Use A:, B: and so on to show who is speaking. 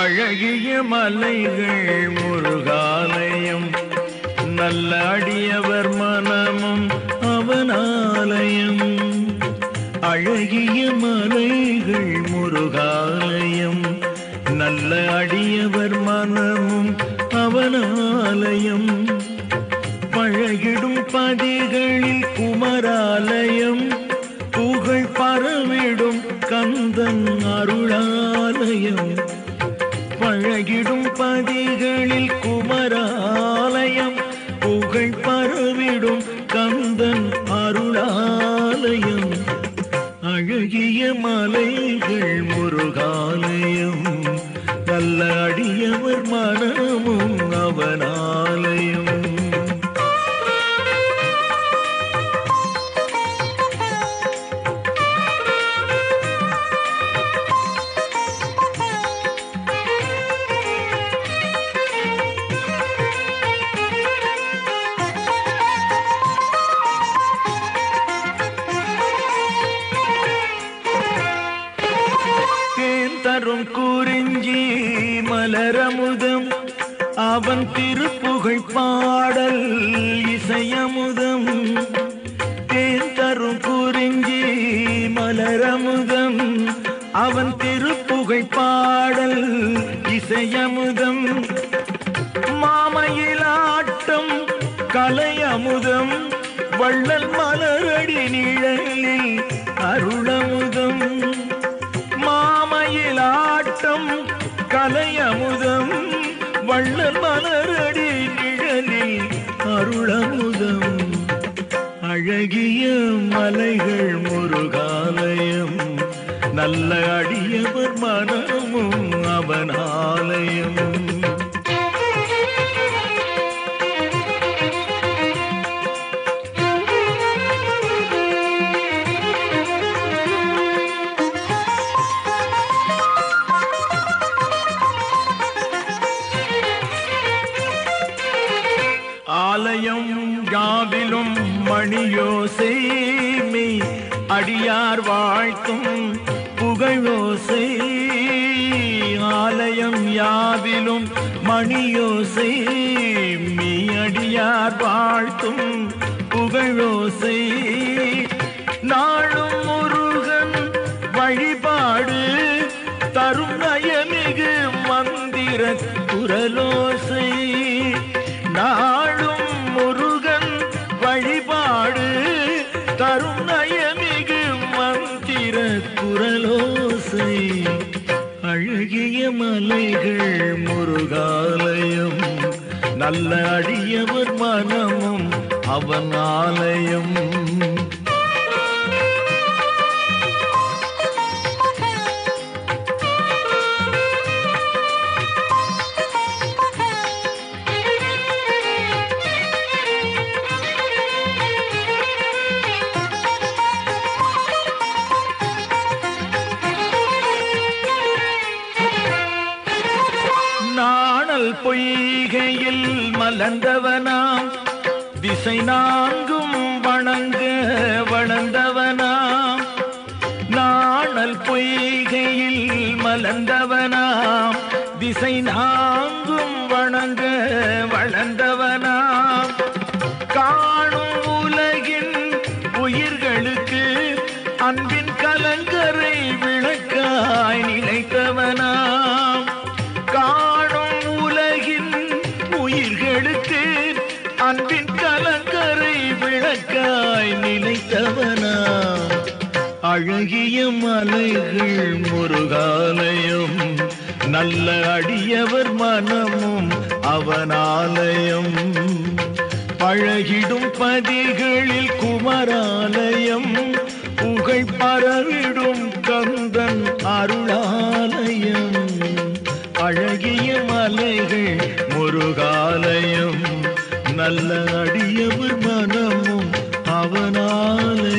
A: அழகிய மலைகள் முருகாலயம் நல்ல அடியவர் மனமும் அவனாலயம் அழகிய மலைகள் முருகாலயம் நல்ல அடியவர் மனமும் அவனாலயம் பழகிடும் பதிகளில் குமராலயம் புகழ் பரவிடும் கந்தன் அருளாலயம் பழகிடும் பதிகளில் குமராலயம் புகழ் பரவிடும் கந்தன் அருளாலயம் அழகிய மலைகள் முருகாலயம் நல்ல அடியவர் மனமும் அவனாலயம் தேன் தரும் குறிஞ்சி மலரமுதம் அவன் திருப்புகழ் பாடல் இசையமுதம் தேன் தரும் குறிஞ்சி மலரமுதம் அவன் திருப்புகழ் பாடல் இசையமுதம் மாமயிலாட்டம் கலையமுதம் வள்ளல் மலரடி நிழலில் அருளமுதம் மாமயிலாட்டம் கலையமுதம் வள்ளல் மலரடி நிழலில் அருளமுதம் அழகிய மலைகள் முருகாலயம் நல்ல அடியவர் மனமும் அவனாலயம் ஆலயம் யாவிலும் மணியோசை மெய் அடியார் வாழ்த்தும் புகழோசை ஆலயம் யாவிலும் மணியோசை மெய் அடியார் வாழ்த்தும் புகழோசை நாளும் முருகன் வழிபாடு தரும் நயமிகு மந்திர குரலோசை நாளும் முருகன் வழிபாடு தரும் நயமிகு மந்திர குரலோசை அழகிய மலைகள் முருகாலயம் நல்ல அடியவர் மனமும் அவன் ஆலயம் நாணல் பொய்கையில் மலர்ந்தவனாம் திசை நான்கும் வணங்க வளர்ந்தவனாம் நாணல் பொய்கையில் மலர்ந்தவனாம் திசை நான்கும் வணங்க வளர்ந்தவனாம் காணும் உலகின் உயிர்களுக்கு அன்பின் கலங்கரை விளக்காய் நிலைத்தவனாம் காணும் உலகின் உயிர்களுக்கு அன்பின் கலங்கரை விளக்காய் நிலைத்தவனாம் அழகிய மலைகள் முருகாலயம் நல்ல அடியவர் மனமும் அவனாலயம் பழகிடும் பதிகளில் குமராலயம் புகழ் பரவிடும் கந்தன் அருளாலயம் அழகிய மலைகள் முருகாலயம் நல்ல அடியவர் மனமும் அவனாலயம்